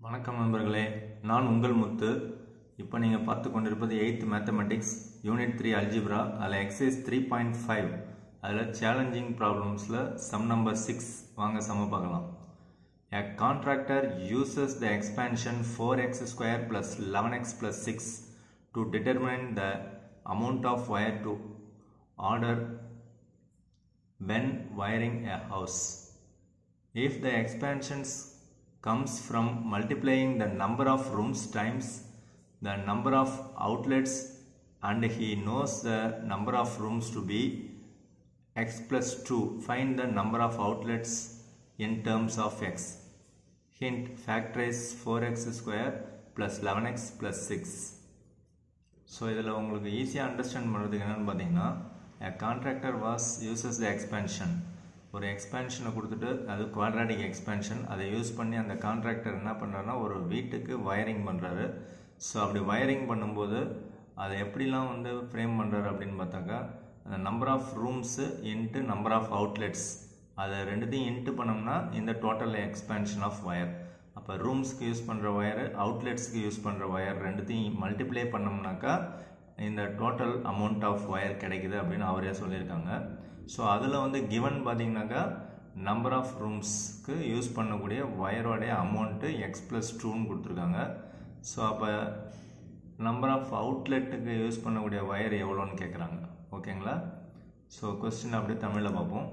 வணக்கம் நண்பர்களே நான் உங்கள் முத்து இப்போ நீங்கள் பார்த்து கொண்டிருப்பது eighth mathematics unit three algebra அதில் எக்ஸைஸ் த்ரீ பாயிண்ட் ஃபைவ் அதில் சேலஞ்சிங் ப்ராப்ளம்ஸில் சம் நம்பர் சிக்ஸ் வாங்க சம பார்க்கலாம் A contractor uses the expansion 4x square plus 11x plus 6 to determine the amount of wire to order when wiring a house. If the expansions comes from multiplying the number of rooms times the number of outlets and he knows the number of rooms to be x plus 2 find the number of outlets in terms of x hint factorize 4x square plus 11x plus 6 so இதில் உங்களுக்கு ஈஸியாக understand பண்ணுறதுக்கு என்னென்னு பார்த்தீங்கன்னா contractor was uses the expansion ஒரு எக்ஸ்பென்ஷனை கொடுத்துட்டு அது குவாட்ராட்டிக் எக்ஸ்பென்ஷன் அதை யூஸ் பண்ணி அந்த கான்ட்ராக்டர் என்ன பண்ணுறாருன்னா ஒரு வீட்டுக்கு வயரிங் பண்ணுறாரு ஸோ அப்படி வயரிங் பண்ணும்போது அதை எப்படிலாம் வந்து ஃப்ரேம் பண்ணுறாரு அப்படின்னு பார்த்தாக்கா அந்த number of rooms into number of outlets அதை ரெண்டுத்தையும் இன்ட்டு பண்ணோம்னா இந்த டோட்டல் எக்ஸ்பென்ஷன் ஆஃப் ஒயர் அப்போ ரூம்ஸ்க்கு யூஸ் பண்ணுற ஒயரு அவுட்லெட்ஸ்க்கு யூஸ் பண்ணுற ஒயர் ரெண்டுத்தையும் மல்டிப்ளை பண்ணோம்னாக்கா இந்த டோட்டல் அமௌண்ட் ஆஃப் ஒயர் கிடைக்குது அப்படின்னு அவரே சொல்லியிருக்காங்க ஸோ அதில் வந்து கிவன் பார்த்தீங்கன்னாக்கா நம்பர் ஆஃப் ரூம்ஸ்க்கு யூஸ் பண்ணக்கூடிய ஒயரோடைய அமௌண்ட்டு எக்ஸ் ப்ளஸ் டூன்னு கொடுத்துருக்காங்க ஸோ அப்போ நம்பர் ஆஃப் அவுட்லெட்டுக்கு யூஸ் பண்ணக்கூடிய ஒயர் எவ்வளோன்னு கேட்குறாங்க ஓகேங்களா ஸோ கொஸ்டின் அப்படியே தமிழில் பார்ப்போம்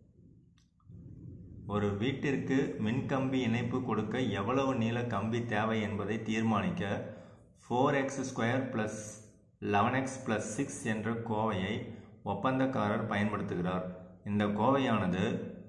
ஒரு வீட்டிற்கு மின்கம்பி இணைப்பு கொடுக்க எவ்வளவு நீள கம்பி தேவை என்பதை தீர்மானிக்க four X square plus eleven X plus six என்ற கோவையை ஒப்பந்தக்காரர் பயன்படுத்துகிறார் இந்த கோவையானது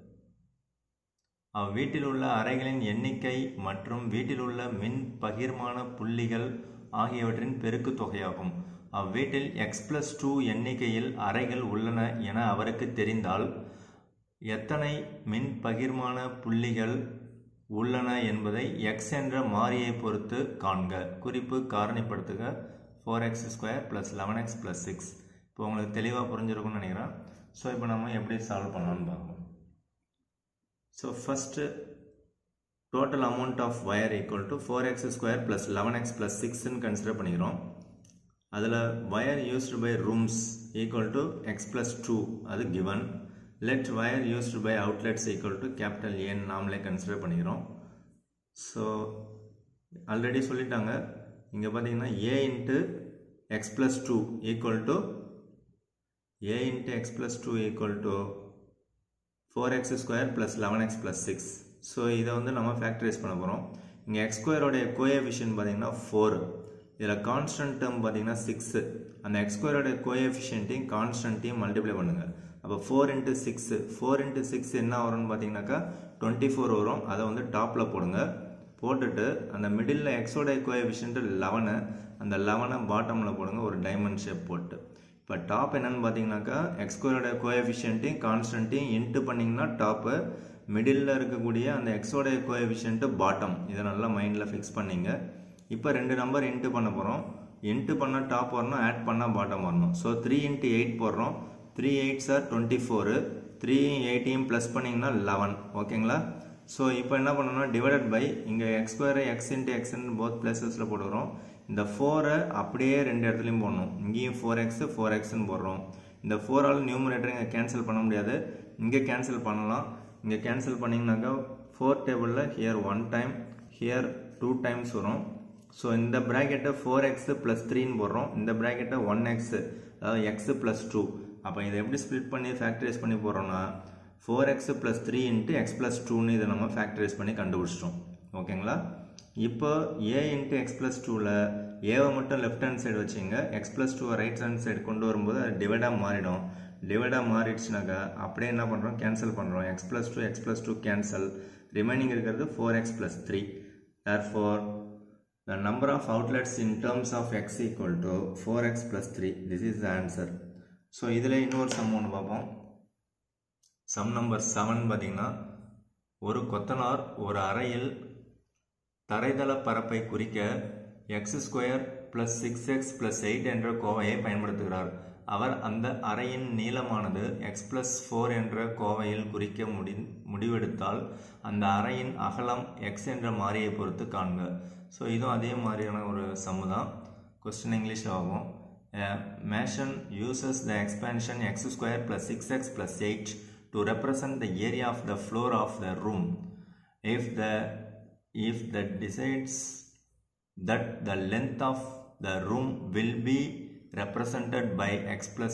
அவ்வீட்டில் உள்ள அறைகளின் எண்ணிக்கை மற்றும் வீட்டில் உள்ள மின் பகிர்மான புள்ளிகள் ஆகியவற்றின் பெருக்கு தொகையாகும் அவ்வீட்டில் எக்ஸ் பிளஸ் டூ எண்ணிக்கையில் அறைகள் உள்ளன என அவருக்கு தெரிந்தால் எத்தனை மின் பகிர்மான புள்ளிகள் உள்ளன என்பதை எக்ஸ் என்ற மாறியை பொறுத்து காண்க குறிப்பு காரணிப்படுத்துக four X square plus eleven X plus six இப்போ உங்களுக்கு தெளிவாக புரிஞ்சிருக்கும்னு நினைக்கிறேன் ஸோ இப்போ நம்ம எப்படி சால்வ் பண்ணலாம்னு பார்ப்போம் so first total amount of wire equal to four X square plus eleven X plus சிக்ஸ்ன்னு கன்சிடர் பண்ணிக்கிறோம் அதில் wire used by rooms equal to X plus two அது given let wire used by outlets equal to capital ஏன்னு நாமளே consider பண்ணிக்கிறோம் so already சொல்லிட்டாங்க இங்கே பார்த்தீங்கன்னா A into X plus two equal to A into X plus two equal to four X square plus eleven X plus six so இதை வந்து நம்ம factorize பண்ண போகிறோம் இங்கே எக்ஸ் ஸ்கொயரோடைய கோஎஃபிஷியன் பார்த்தீங்கன்னா ஃபோர் இதில் கான்ஸ்டன்ட் டேர்ம் பார்த்தீங்கன்னா சிக்ஸு அந்த எக்ஸ் ஸ்கொயரோடைய கோஎஃபிஷியன்ட்டையும் கான்ஸ்டன்ட்டையும் மல்டிப்ளை பண்ணுங்கள் அப்போ four into six four into six என்ன வரும்னு பார்த்தீங்கன்னாக்கா டுவெண்ட்டி ஃபோர் வரும் அதை வந்து டாப்பில் போடுங்க போட்டுட்டு அந்த மிடில் எக்ஸோடைய கோஎஃபிஷியன்ட் லெவனு அந்த லெவனை பாட்டமில் போடுங்க ஒரு டைமண்ட் ஷேப் போட்டு இப்போ டாப் என்னன்னு பார்த்தீங்கன்னாக்கா எக்ஸ்கோயோட கோஎஃபிஷியன்ட்டையும் கான்ஸ்டன்ட்டையும் இன்ட்டு பண்ணிங்கன்னா டாப்பு மிடில் இருக்கக்கூடிய அந்த எக்ஸோடைய கோஎஃபிஷியன்ட்டு பாட்டம் இதை நல்லா மைண்டில் ஃபிக்ஸ் பண்ணிங்க இப்போ ரெண்டு நம்பர் இன்ட்டு பண்ண போகிறோம் இன்ட்டு பண்ணால் டாப் வரணும் ஆட் பண்ணால் பாட்டம் வரணும் ஸோ த்ரீ இன்ட்டு எயிட் போடுறோம் three eight sir twenty four three எயிட்டையும் ப்ளஸ் பண்ணிங்கன்னா லெவன் ஓகேங்களா ஸோ இப்போ என்ன பண்ணணும்னா டிவைடட் பை இங்கே எக்ஸ் ஸ்கொயரை எக்ஸ் இன்ட்டு எக்ஸ்ன்னு போத் பிளேசஸில் போடுறோம் இந்த ஃபோரை அப்படியே ரெண்டு இடத்துலையும் போடணும் இங்கேயும் ஃபோர் எக்ஸு ஃபோர் எக்ஸ்ன்னு போடுறோம் இந்த ஃபோரால் நியூமரேட்டர் இங்கே கேன்சல் பண்ண முடியாது இங்கே கேன்சல் பண்ணலாம் இங்கே கேன்சல் பண்ணிங்கனாக்கா ஃபோர் டேபிளில் here one time here two times வரும் ஸோ இந்த ப்ராக்கெட்டை ஃபோர் எக்ஸு ப்ளஸ் த்ரீன்னு போடுறோம் இந்த ப்ராக்கெட்டை ஒன் எக்ஸு அதாவது எக்ஸு ப்ளஸ் டூ அப்போ இதை எப்படி ஸ்ப்ளிட் பண்ணி ஃபேக்டரைஸ் பண்ணி போடுறோம்னா four X plus three into X plus டூன்னு இதை நம்ம ஃபேக்டரைஸ் பண்ணி கண்டுபிடிச்சிட்டோம் ஓகேங்களா இப்போ ஏ இன்ட்டு எக்ஸ் ப்ளஸ் டூவில் ஏவை மட்டும் லெஃப்ட் ஹேண்ட் சைடு வச்சுங்க எக்ஸ் ப்ளஸ் டூவை ரைட் ஹேண்ட் சைடு கொண்டு வரும்போது அது டிவைடாக மாறிடும் டிவைடாக மாறிடுச்சுனாக்கா அப்படியே என்ன பண்ணுறோம் கேன்சல் பண்ணுறோம் X plus two X plus two cancel remaining இருக்கிறது four X plus three therefore the number of outlets in terms of X equal to four X plus three this is the answer so இதில் இன்னொரு some ஒன்று பார்ப்போம் sum number seven பார்த்தீங்கன்னா ஒரு கொத்தனார் ஒரு அறையில் தரைதள பரப்பை குறிக்க X square plus six X plus eight என்ற கோவையை பயன்படுத்துகிறார் அவர் அந்த அறையின் நீளமானது எக்ஸ் பிளஸ் ஃபோர் என்ற கோவையில் குறிக்க முடி முடிவெடுத்தால் அந்த அறையின் அகலம் எக்ஸ் என்ற மாறியை பொறுத்து காண்க ஸோ இதுவும் அதே மாதிரியான ஒரு சம்மு தான் கொஸ்டின் இங்கிலீஷில் ஆகும் Mason uses the expansion X square plus six X plus eight to represent the area of the floor of the room if the if the decides that the length of the room will be represented by x plus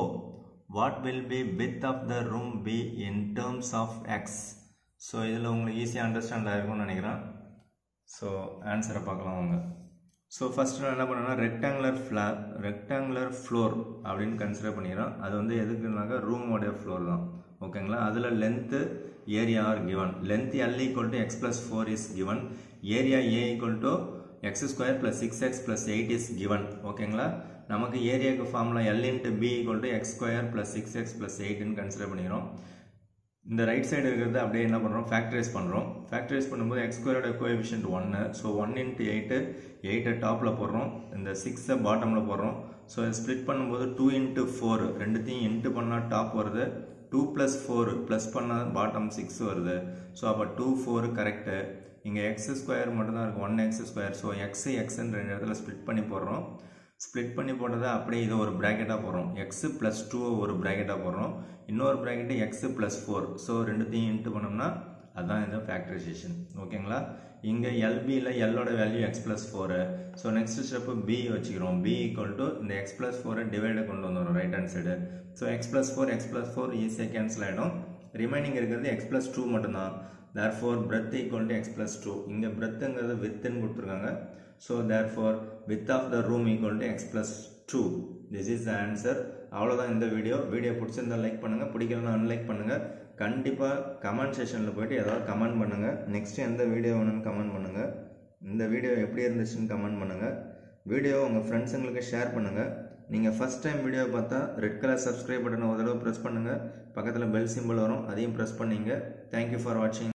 4 what will be width of the room be in terms of x so இதில் உங்களுக்கு ஈஸியாக understand ஆகிருக்கும்னு நினைக்கிறேன் so ஆன்சரை பார்க்கலாம் வாங்க so first நான் என்ன பண்ணேன்னா ரெக்டாங்குலர் ஃப்ளா ரெக்டாங்குலர் ஃப்ளோர் அப்படின்னு கன்சிடர் பண்ணிக்கிறோம் அது வந்து எதுக்குனாக்கா ரூமோடைய ஃப்ளோர் தான் ஓகேங்களா அதில் length area are given length L equal to X plus four is given area A equal to X square plus six X plus eight is given ஓகேங்களா நமக்கு ஏரியாவுக்கு formula L into B equal to X square plus six X plus எயிட்னு consider பண்ணிக்கிறோம் இந்த right side இருக்கிறது அப்படியே என்ன பண்ணுறோம் ஃபேக்டரைஸ் பண்ணுறோம் ஃபேக்டரைஸ் பண்ணும்போது எக்ஸ் ஸ்கொயரோட கோஎஃபிஷியன்ட் ஒன்று ஸோ ஒன் இன்ட்டு எயிட்டு எயிட்டை டாப்பில் போடுறோம் இந்த சிக்ஸை பாட்டமில் போடுறோம் ஸோ ஸ்ப்ளிட் பண்ணும்போது டூ இன்ட்டு ஃபோர் ரெண்டுத்தையும் இன்ட்டு பண்ணால் டாப் வருது டூ ப்ளஸ் ஃபோர் ப்ளஸ் பண்ணால் பாட்டம் சிக்ஸ் வருது ஸோ அப்போ டூ ஃபோர் கரெக்டு இங்கே எக்ஸ் ஸ்கொயர் மட்டும்தான் இருக்குது one x square so x எக்ஸ்ன்னு ரெண்டு இடத்துல ஸ்ப்ளிட் பண்ணி போடுறோம் ஸ்ப்ளிட் பண்ணி போட்டதை அப்படியே இதை ஒரு ப்ராக்கெட்டாக போடுறோம் எக்ஸ் ப்ளஸ் டூவை ஒரு ப்ராக்கெட்டாக போடுறோம் இன்னொரு bracket x plus four so ரெண்டுத்தையும் இன்ட்டு பண்ணோம்னா அதுதான் இந்த ஃபேக்டரைசேஷன் ஓகேங்களா இங்கே எல்பியில் எல்லோட value x plus four so next step p வச்சுக்கிறோம் பி ஈக்குவல் டு இந்த எக்ஸ் ப்ளஸ் ஃபோரை டிவைடை கொண்டு வந்துடும் right hand side so x plus four X plus four ஈஸியாக கேன்சல் ஆகிடும் ரிமைனிங் இருக்கிறது எக்ஸ் ப்ளஸ் டூ மட்டும்தான் therefore breadth equal to X plus two இங்கே பிரெத்துங்கிறது வித்துன்னு கொடுத்துருக்காங்க so therefore with of the room equal to X plus two this is the answer அவ்வளோதான் இந்த வீடியோ வீடியோ பிடிச்சிருந்தா லைக் பண்ணுங்கள் பிடிக்கலன்னா அன்லைக் பண்ணுங்கள் கண்டிப்பாக கமெண்ட் செஷனில் போய்ட்டு ஏதாவது கமெண்ட் பண்ணுங்கள் நெக்ஸ்ட் எந்த வீடியோ வேணும்னு கமெண்ட் பண்ணுங்கள் இந்த வீடியோ எப்படி இருந்துச்சுன்னு கமெண்ட் பண்ணுங்கள் வீடியோ உங்கள் ஃப்ரெண்ட்ஸுங்களுக்கு ஷேர் பண்ணுங்கள் நீங்கள் ஃபஸ்ட் டைம் வீடியோ பார்த்தா ரெட் கலர் சப்ஸ்கிரைப் பட்டனை ஒரு தடவை ப்ரெஸ் பண்ணுங்கள் பக்கத்தில் பெல் சிம்பிள் வரும் அதையும் ப்ரெஸ் பண்ணிங்க தேங்க்யூ ஃபார் வாட்சிங்